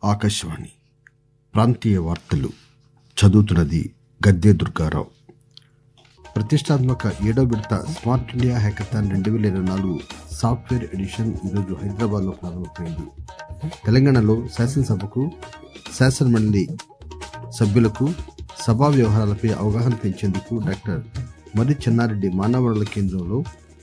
ఆకాశవాణి ప్రాంతీయ వార్తలు చదువుతున్నది గద్దె దుర్గారావు ప్రతిష్టాత్మక ఏడో విడత స్మార్ట్ ఇండియా హ్యాకథాన్ రెండు వేల ఇరవై నాలుగు సాఫ్ట్వేర్ ఎడిషన్ ఈరోజు హైదరాబాద్ లో ప్రారంభమైంది తెలంగాణలో శాసనసభకు శాసనమండలి సభ్యులకు సభా వ్యవహారాలపై అవగాహన పెంచేందుకు డాక్టర్ మర్రి చెన్నారెడ్డి మానవ వనరుల కేంద్రంలో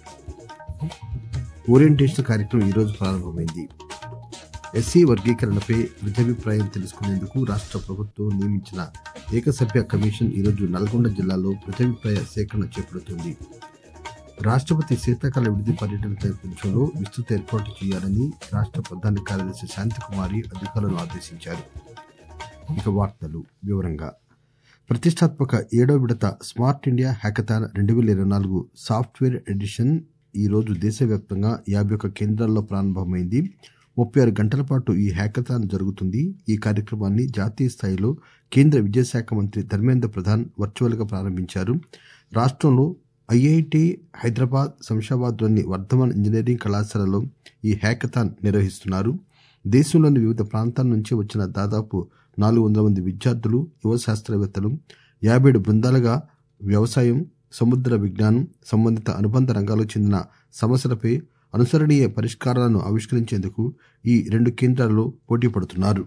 ఓరియంటేషన్ కార్యక్రమం ఈరోజు ప్రారంభమైంది ఎస్సీ వర్గీకరణపై ప్రజాభిప్రాయం తెలుసుకునేందుకు రాష్ట్ర ప్రభుత్వం నియమించిన ఏకసభ్య కమిషన్ ఈరోజు నల్గొండ జిల్లాలో ప్రజాభిప్రాయ సేకరణ చేపడుతుంది రాష్ట్రపతి శీతాకాల విడిది పర్యటన నేపథ్యంలో విస్తృత ఏర్పాటు చేయాలని రాష్ట్ర ప్రధాన కార్యదర్శి శాంతికుమారి అధికారులను ఆదేశించారు ఇక వార్తలు వివరంగా ప్రతిష్టాత్మక ఏడో విడత స్మార్ట్ ఇండియా హ్యాకథాన్ రెండు వేల ఇరవై నాలుగు సాఫ్ట్వేర్ ఎడిషన్ ఈ రోజు దేశవ్యాప్తంగా యాభై ఒక్క కేంద్రాల్లో ప్రారంభమైంది ముప్పై ఆరు గంటల పాటు ఈ హ్యాకథాన్ జరుగుతుంది ఈ కార్యక్రమాన్ని జాతీయ స్థాయిలో కేంద్ర విద్యాశాఖ మంత్రి ధర్మేంద్ర ప్రధాన్ వర్చువల్ గా ప్రారంభించారు రాష్ట్రంలో ఐఐటి హైదరాబాద్ శంషాబాద్లోని వర్ధమాన్ ఇంజనీరింగ్ కళాశాలలో ఈ హ్యాకథాన్ నిర్వహిస్తున్నారు దేశంలోని వివిధ ప్రాంతాల నుంచి వచ్చిన దాదాపు నాలుగు వందల మంది విద్యార్థులు యువ శాస్త్రవేత్తలు యాభై ఏడు బృందాలుగా వ్యవసాయం సముద్ర విజ్ఞానం సంబంధిత అనుబంధ రంగాలకు చెందిన సమస్యలపై అనుసరణీయ పరిష్కారాలను ఆవిష్కరించేందుకు ఈ రెండు కేంద్రాల్లో పోటీ పడుతున్నారు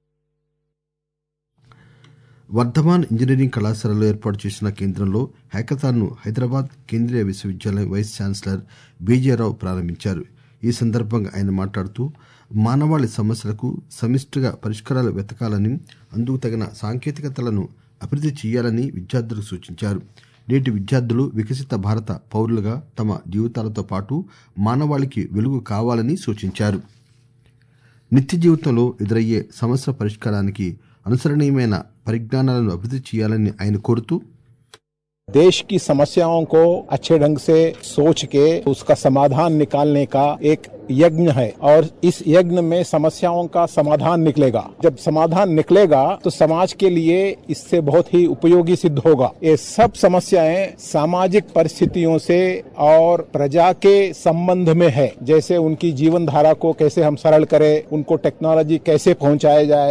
వర్ధమాన్ ఇంజనీరింగ్ కళాశాలలో ఏర్పాటు చేసిన కేంద్రంలో హ్యాకథాన్ ను హైదరాబాద్ కేంద్రీయ విశ్వవిద్యాలయం వైస్ ఛాన్సలర్ బీజేరావు ప్రారంభించారు ఈ సందర్భంగా ఆయన మాట్లాడుతూ మానవాళి సమస్యలకు సమిష్టిగా పరిష్కారాలు వెతకాలని అందుకు తగిన సాంకేతికతలను అభివృద్ది చేయాలని విద్యార్థులకు సూచించారు నేటి విద్యార్థులు వికసిత భారత పౌరులుగా తమ జీవితాలతో పాటు మానవాళికి వెలుగు కావాలని సూచించారు నిత్య జీవితంలో ఎదురయ్యే సమస్యల పరిష్కారానికి అనుసరణీయమైన పరిజ్ఞానాలను అభివృద్ది చేయాలని ఆయన కోరుతూ देश की समस्याओं को अच्छे ढंग से सोच के उसका समाधान निकालने का एक यज्ञ है और इस यज्ञ में समस्याओं का समाधान निकलेगा जब समाधान निकलेगा तो समाज के लिए इससे बहुत ही उपयोगी सिद्ध होगा ये सब समस्याएं सामाजिक परिस्थितियों से और प्रजा के संबंध में है जैसे उनकी जीवन धारा को कैसे हम सरल करें उनको टेक्नोलॉजी कैसे पहुंचाया जाए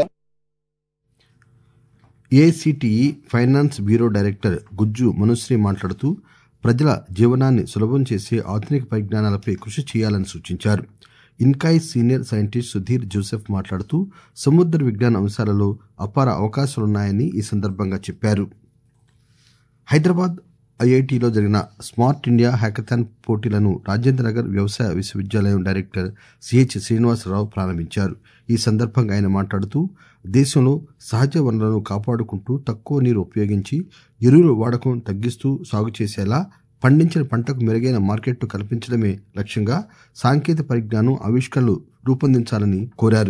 ఏఐసిటిఈ ఫైనాన్స్ బ్యూరో డైరెక్టర్ గుజ్జు మనుశ్రీ మాట్లాడుతూ ప్రజల జీవనాన్ని సులభం చేసే ఆధునిక పరిజ్ఞానాలపై కృషి చేయాలని సూచించారు INCOIS senior scientist Sudheer Joseph మాట్లాడుతూ సముద్ర విజ్ఞాన అంశాలలో అపార అవకాశాలున్నాయని ఈ సందర్భంగా చెప్పారు హైదరాబాద్ ఐఐటిలో జరిగిన స్మార్ట్ ఇండియా హ్యాకథాన్ పోటీలను రాజేంద్రనగర్ వ్యవసాయ విశ్వవిద్యాలయం డైరెక్టర్ సిహెచ్ శ్రీనివాసరావు ప్రారంభించారు ఈ సందర్భంగా ఆయన మాట్లాడుతూ దేశంలో సహజ వనరులను కాపాడుకుంటూ తక్కువ నీరు ఉపయోగించి ఎరువుల వాడకం తగ్గిస్తూ సాగు చేసేలా పండించిన పంటకు మెరుగైన మార్కెట్ను కల్పించడమే లక్ష్యంగా సాంకేతిక పరిజ్ఞానం ఆవిష్కరణలు రూపొందించాలని కోరారు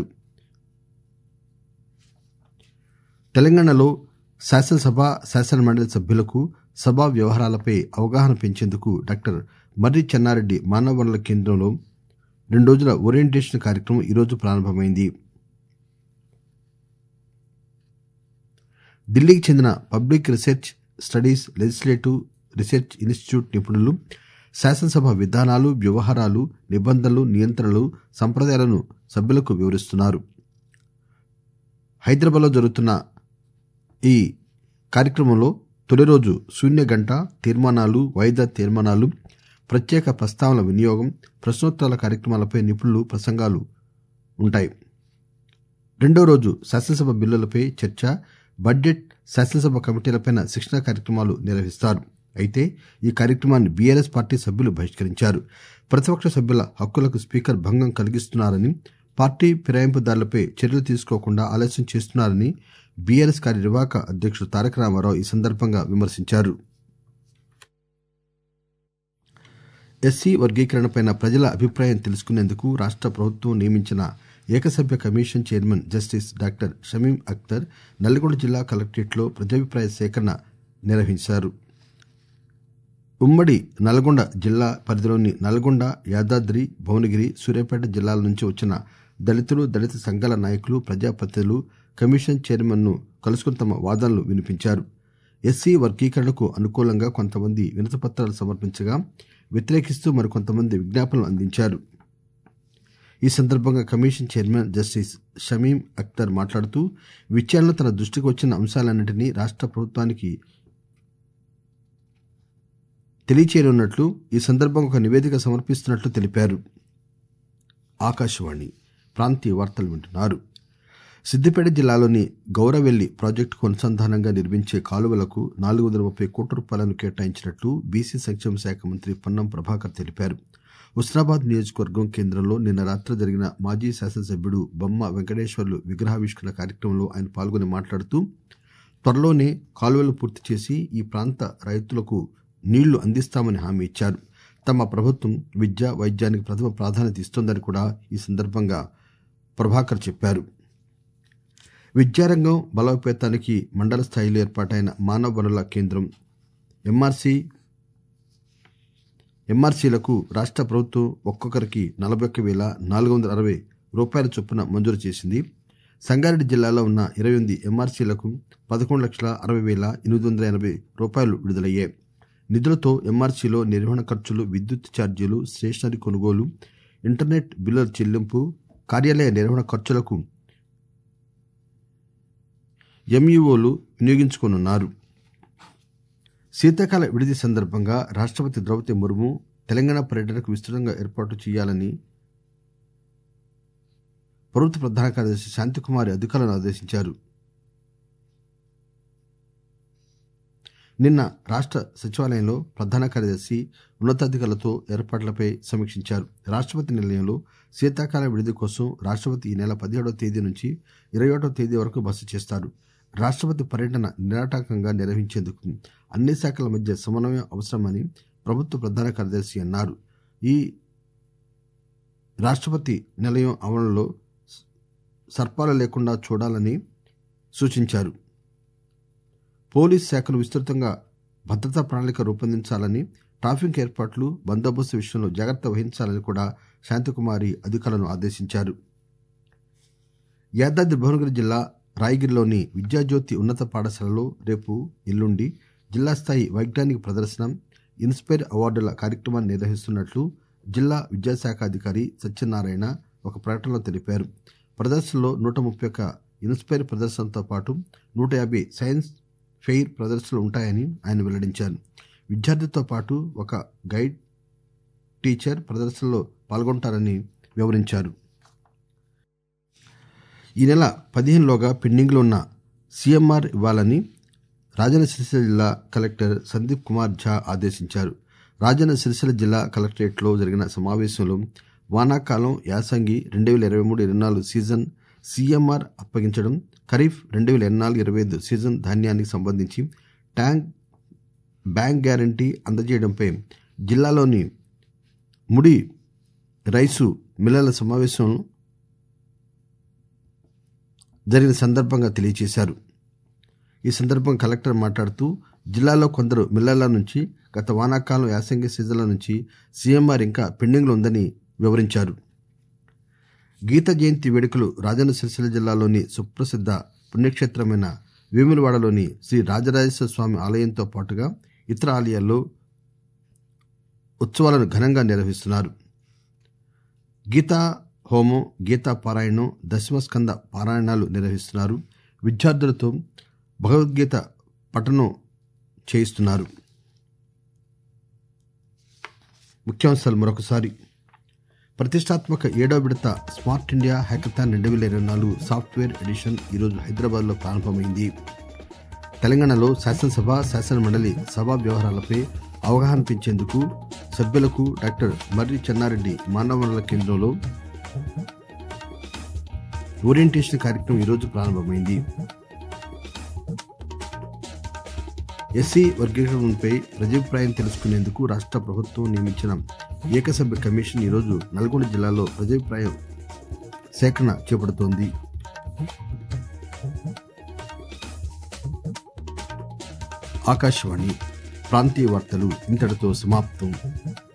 తెలంగాణలో శాసనసభ శాసనమండలి సభ్యులకు సభా వ్యవహారాలపై అవగాహన పెంచేందుకు డాక్టర్ మర్రి చెన్నారెడ్డి మానవ వనరుల కేంద్రంలో రెండు రోజుల ఓరియంటేషన్ కార్యక్రమం ఈరోజు ప్రారంభమైంది ఢిల్లీకి చెందిన public research studies legislative research institute నిపుణులు శాసనసభ విధానాలు వ్యవహారాలు నిబంధనలు నియంత్రణలు సంప్రదాయాలను సభ్యులకు వివరిస్తున్నారు హైదరాబాద్లో జరుగుతున్న ఈ కార్యక్రమంలో తొలి రోజు శూన్య గంట తీర్మానాలు వాయిదా తీర్మానాలు ప్రత్యేక ప్రస్తావనల వినియోగం ప్రశ్నోత్తరాల కార్యక్రమాలపై నిపుణులు ప్రసంగాలు ఉంటాయి రెండో రోజు శాసనసభ బిల్లులపై చర్చ బడ్జెట్ శాసనసభ కమిటీలపై శిక్షణ కార్యక్రమాలు నిర్వహిస్తారు అయితే ఈ కార్యక్రమాన్ని బీఆర్ఎస్ పార్టీ సభ్యులు బహిష్కరించారు ప్రతిపక్ష సభ్యుల హక్కులకు స్పీకర్ భంగం కలిగిస్తున్నారని పార్టీ ఫిరాయింపుదారులపై చర్యలు తీసుకోకుండా ఆలస్యం చేస్తున్నారని బీఆర్ఎస్ కార్యనిర్వాహక అధ్యక్షుడు తారక రామారావు ఈ సందర్భంగా విమర్శించారు ఎస్సీ వర్గీకరణపై ప్రజల అభిప్రాయం తెలుసుకునేందుకు రాష్ట ప్రభుత్వం నియమించిన ఏకసభ్య commission chairman justice doctor Shamim Akhtar Nalgonda జిల్లా కలెక్టరేట్లో ప్రజాభిప్రాయ సేకరణ నిర్వహించారు ఉమ్మడి నల్గొండ జిల్లా పరిధిలోని నల్గొండ యాదాద్రి భువనగిరి సూర్యాపేట జిల్లాల నుంచి వచ్చిన దళితులు దళిత సంఘాల నాయకులు ప్రజాప్రతినిధులు కమిషన్ చైర్మన్ ను కలుసుకుని తమ వాదనలు వినిపించారు ఎస్సీ వర్గీకరణకు అనుకూలంగా కొంతమంది వినతిపత్రాలు సమర్పించగా వ్యతిరేకిస్తూ మరికొంతమంది విజ్ఞాపనలు అందించారు ఈ సందర్భంగా commission chairman justice Shamim Akhtar మాట్లాడుతూ విచారణలో తన దృష్టికి వచ్చిన అంశాలన్నింటినీ రాష్ట ప్రభుత్వానికి తెలియచేయనున్నట్లు ఈ సందర్భంగా ఒక నివేదిక సమర్పిస్తున్నట్లు తెలిపారు ఆకాశవాణి ప్రాంతీయ వార్తలు వింటున్నారు సిద్దిపేట జిల్లాలోని గౌరవెల్లి ప్రాజెక్టుకు అనుసంధానంగా నిర్మించే కాలువలకు నాలుగు వందల ముప్పై కోట్ల రూపాయలను కేటాయించినట్లు బీసీ సంక్షేమ శాఖ మంత్రి పొన్నం ప్రభాకర్ తెలిపారు హుస్నాబాద్ నియోజకవర్గం కేంద్రంలో నిన్న రాత్రి జరిగిన మాజీ శాసనసభ్యుడు బొమ్మ వెంకటేశ్వర్లు విగ్రహావిష్కరణ కార్యక్రమంలో ఆయన పాల్గొని మాట్లాడుతూ త్వరలోనే కాలువలు పూర్తి చేసి ఈ ప్రాంత రైతులకు నీళ్లు అందిస్తామని హామీ ఇచ్చారు తమ ప్రభుత్వం విద్య వైద్యానికి ప్రథమ ప్రాధాన్యత ఇస్తోందని కూడా ఈ సందర్భంగా ప్రభాకర్ చెప్పారు విద్యారంగం బలోపేతానికి మండల స్థాయిలో ఏర్పాటైన మానవ వనరుల కేంద్రం ఎంఆర్సీ ఎంఆర్సీలకు రాష్ట ప్రభుత్వం ఒక్కొక్కరికి నలభై ఒక్క వేల నాలుగు వందల అరవై రూపాయల చొప్పున మంజూరు చేసింది సంగారెడ్డి జిల్లాలో ఉన్న ఇరవై ఎనిమిది ఎంఆర్సీలకు పదకొండు లక్షల అరవై వేల ఎనిమిది వందల ఎనభై రూపాయలు విడుదలయ్యాయి నిధులతో ఎంఆర్సీలో నిర్వహణ ఖర్చులు విద్యుత్ ఛార్జీలు స్టేషనరీ కొనుగోలు ఇంటర్నెట్ బిల్లుల చెల్లింపు కార్యాలయ నిర్వహణ ఖర్చులకు ఎంఈఓలు వినియోగించుకోనున్నారు శీతాకాల విడిది సందర్భంగా రాష్టపతి ద్రౌపది ముర్ము తెలంగాణ పర్యటనకు విస్తృతంగా ఏర్పాటు చేయాలని ప్రభుత్వ ప్రధాన కార్యదర్శి శాంతికుమారి అధికారులను ఆదేశించారు నిన్న రాష్ట సచివాలయంలో ప్రధాన కార్యదర్శి ఉన్నతాధికారులతో ఏర్పాట్లపై సమీక్షించారు రాష్టపతి నిలయంలో శీతాకాల విడిది కోసం రాష్టపతి ఈ నెల పదిహేడవ తేదీ నుంచి ఇరవై ఒకటవ తేదీ వరకు బస చేస్తారు రాష్టపతి పర్యటన నిరాటకంగా నిర్వహించేందుకు అన్ని శాఖల మధ్య సమన్వయం అవసరమని ప్రభుత్వ ప్రధాన కార్యదర్శి అన్నారు ఈ రాష్టపతి నిలయం ఆవరణలో సర్పాలు లేకుండా చూడాలని సూచించారు పోలీస్ శాఖను విస్తృతంగా భద్రతా ప్రణాళిక రూపొందించాలని ట్రాఫిక్ ఏర్పాట్లు బందోబస్తు విషయంలో జాగ్రత్త వహించాలని కూడా శాంతికుమారి అధికారులను ఆదేశించారు యాదాద్రి భువనగిరి జిల్లా రాయగిరిలోని విద్యాజ్యోతి ఉన్నత పాఠశాలలో రేపు ఎల్లుండి జిల్లా స్థాయి వైజ్ఞానిక ప్రదర్శన ఇన్స్పైర్ అవార్డుల కార్యక్రమాన్ని నిర్వహిస్తున్నట్లు జిల్లా విద్యాశాఖ అధికారి సత్యనారాయణ ఒక ప్రకటనలో తెలిపారు ప్రదర్శనలో నూట ముప్పై ఒక్క ఇన్స్పైర్ ప్రదర్శనతో పాటు నూట యాభై సైన్స్ ఫెయిర్ ప్రదర్శనలు ఉంటాయని ఆయన వెల్లడించారు విద్యార్థితో పాటు ఒక గైడ్ టీచర్ ప్రదర్శనలో పాల్గొంటారని వివరించారు ఈ నెల పదిహేనులోగా పెండింగ్లో ఉన్న సీఎంఆర్ ఇవ్వాలని రాజన్న సిరిసిల్ల జిల్లా కలెక్టర్ సందీప్ కుమార్ ఝా ఆదేశించారు రాజన్న సిరిసిల్ల జిల్లా కలెక్టరేట్లో జరిగిన సమావేశంలో వానాకాలం యాసంగి రెండు వేల ఇరవై మూడు ఇరవై నాలుగు సీజన్ సీఎంఆర్ అప్పగించడం ఖరీఫ్ రెండు వేల ఇరవై నాలుగు ఇరవై ఐదు సీజన్ ధాన్యానికి సంబంధించి ట్యాంక్ బ్యాంక్ గ్యారంటీ అందజేయడంపై జిల్లాలోని ముడి రైసు మిల్లల సమావేశం జరిగిన సందర్భంగా తెలియజేశారు ఈ సందర్భంగా కలెక్టర్ మాట్లాడుతూ జిల్లాలో కొందరు మిల్లర్ల నుంచి గత వానాకాలం యాసంగి సీజన్ల నుంచి సీఎంఆర్ ఇంకా పెండింగ్లో ఉందని వివరించారు గీత జయంతి వేడుకలు రాజన్న సిరిసిల్ల జిల్లాలోని సుప్రసిద్ధ పుణ్యక్షేత్రమైన వేములవాడలోని శ్రీ రాజరాజేశ్వర స్వామి ఆలయంతో పాటుగా ఇతర ఆలయాల్లో ఉత్సవాలను ఘనంగా నిర్వహిస్తున్నారు గీతా హోమం గీతా పారాయణం దశమస్కంద పారాయణాలు నిర్వహిస్తున్నారు విద్యార్థులతో భగవద్గీత పఠనం చేయిస్తున్నారు ముఖ్యాంశాలు మరొకసారి ప్రతిష్టాత్మక ఏడో విడత స్మార్ట్ ఇండియా హ్యాకథాన్ రెండు వేల ఇరవై నాలుగు సాఫ్ట్వేర్ ఎడిషన్ ఈరోజు హైదరాబాద్లో ప్రారంభమైంది తెలంగాణలో శాసనసభ శాసన మండలి సభా వ్యవహారాలపై అవగాహన పెంచేందుకు సభ్యులకు డాక్టర్ మర్రి చెన్నారెడ్డి మానవ వనరుల కేంద్రంలో ఓరియంటేషన్ కార్యక్రమం ఈరోజు ప్రారంభమైంది ఎస్సీ వర్గీకరణపై ప్రజాభిప్రాయం తెలుసుకునేందుకు రాష్ట్ర ప్రభుత్వం నియమించిన ఏకసభ్య కమిషన్ ఈరోజు నల్గొండ జిల్లాలో ప్రజాభిప్రాయం సేకరణ చేపడుతోంది ఆకాశవాణి ప్రాంతీయ వార్తలు ఇంతటితో సమాప్తం